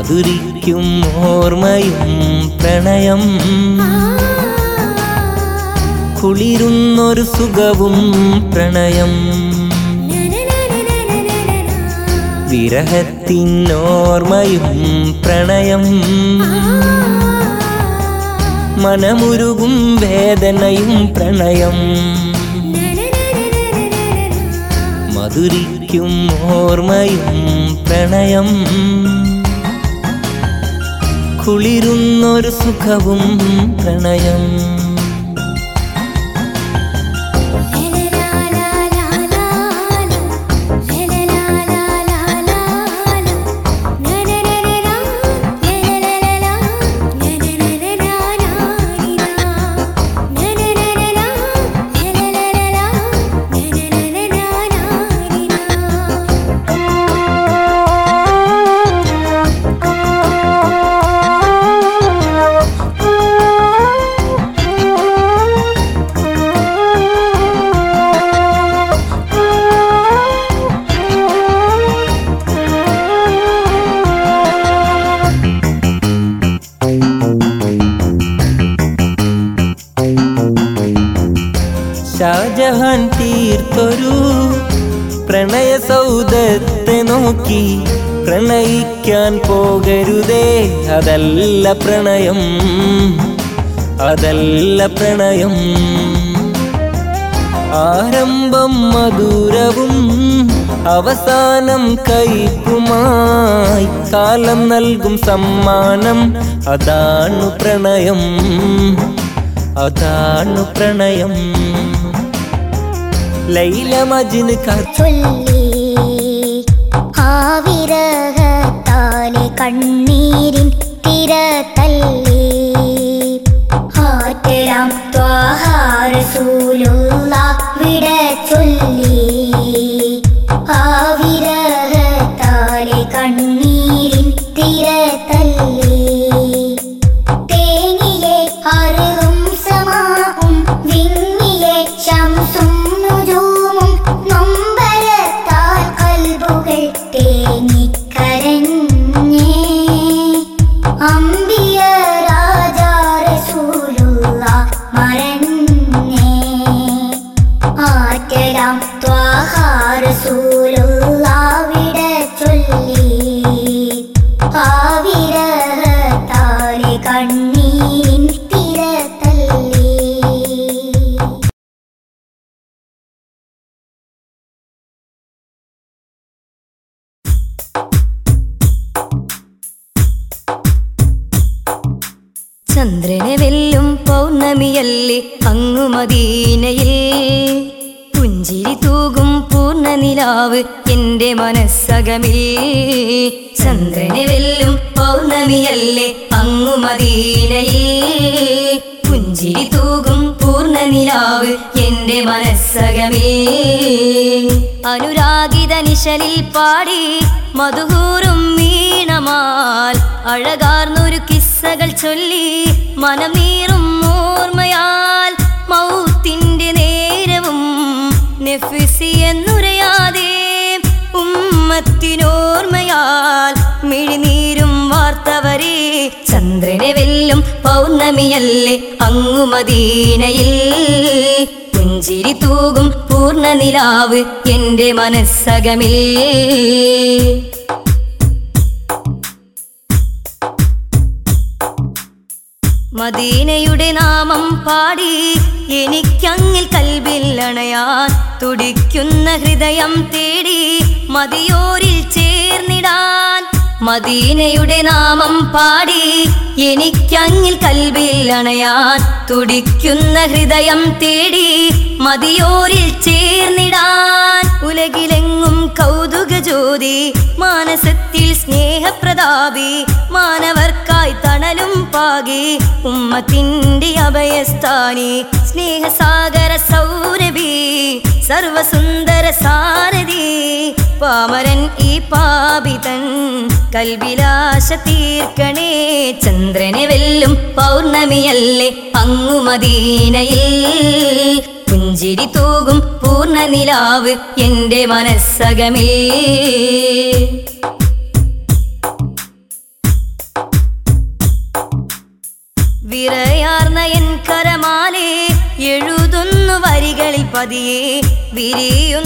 മധുരിക്കും ഓർമ്മയും പ്രണയം കുളിരുന്നൊരു സുഖവും പ്രണയം വിരഹത്തിനോർമ്മയും പ്രണയം മനമുരുകും വേദനയും പ്രണയം മധുരിക്കും ഓർമ്മയും പ്രണയം കുളിരുന്നൊരു സുഖവും പ്രണയം ഷാജഹാൻ തീർത്തൊരു പ്രണയ സൗദത്തെ നോക്കി പ്രണയിക്കാൻ പോകരുതേ അതല്ല പ്രണയം അതല്ല പ്രണയം ആരംഭം മധുരവും അവസാനം കയ്പുമായി കാലം നൽകും സമ്മാനം അതാണു പ്രണയം അതാണു പ്രണയം ലൈല മജിന് കഥ ചൊല്ലി ആവിരഹത്താലെ കണ്ണീരിൻ തിര തല്ലി ആറ്റരാം ത്വാഹാരസൂലുള്ള വിട ചൊല്ലി ആവിരഹത്താലെ കണ്ണീരിൻ തിര തല്ലി തേനിലെ അറുകും സമാവും വിങ്ങിലെ ശംസും നുജൂമും നൊമ്പരത്താൽ കൽബുകൾ തേങ്ങിക്കരഞ്ഞേ അമ്പിയ രാജാ റസൂലുള്ള മറഞ്ഞേ ആറ്റരാം ത്വാഹാ റസൂലുള്ള വിട ചൊല്ലി ആവിരഹത്താലെ കണ്ണീരിൻ തിര തല്ലി ചന്ദ്രനെ വെല്ലും പൗർണമിയല്ലേ അങ്ങു മദീനയിൽ പുഞ്ചിരി തൂകും പൂർണ്ണനിലാവ് എന്റെ മനസ്സകമിൽ ചന്ദ്രനെ വെല്ലും പൗർണമിയല്ലേ അങ്ങു മദീനയിൽ പുഞ്ചിരി തൂകും പൂർണ്ണനിലാവ് എന്റെ മനസ്സകമിൽ അനുരാഗിത നിശലിൽ പാടി മധുഹൂറും വീണമാൽ അഴകാർന്നൊരു കിസ്സകൾ ചൊല്ലി മനം നീറും ഓർമ്മയാൽ മൗത്തിന്റെ നേരവും നെഫിസി എന്നുരയാതെ ഉമ്മത്തിനോർമ്മയാൽ മിഴിനീരും വാർത്തവരെ ചന്ദ്രനെ വെല്ലും പൗർണമിയല്ലേ അങ്ങു മദീനയിൽ പുഞ്ചിരി തൂകും പൂർണ്ണനിലാവ് എന്റെ മനസ്സകമിൽ മദീനയുടെ നാമം പാടി എനിക്കങ്ങിൽ കൽവിൽ അണയാൻ തുടിക്കുന്ന ഹൃദയം തേടി മതിയോരിൽ ചേർന്നിടാൻ മദീനയുടെ നാമം പാടി എനിക്കങ്ങിൽ കൽവിൽ അണയാൻ തുടിക്കുന്ന ഹൃദയം തേടി മതിയോരിൽ ചേർന്നിടാൻ ഉലകിലെങ്ങും കൗതുക ജ്യോതി മാനസത്തിൽ സ്നേഹപ്രതാപി മാനവർക്കായി തണലും പാകി ഉമ്മത്തിന്റെ അഭയസ്ഥാനി സ്നേഹസാഗര സൗരഭി സർവസുന്ദര സാരഥി പാമരൻ ഈ പാപിതൻ കൽവിലാശ തീർക്കണേ ചന്ദ്രനെ വെല്ലും പൗർണമിയല്ലേ അങ്ങു മദീനയിൽ പുഞ്ചിരി തൂകും പൂർണ്ണനിലാവ് എന്റെ മനസ്സകമേ വിറയാർന്ന എൻ കരമാലെ എഴുതുന്നു വരികളിൽ പതിയെ വിരിയുന്നു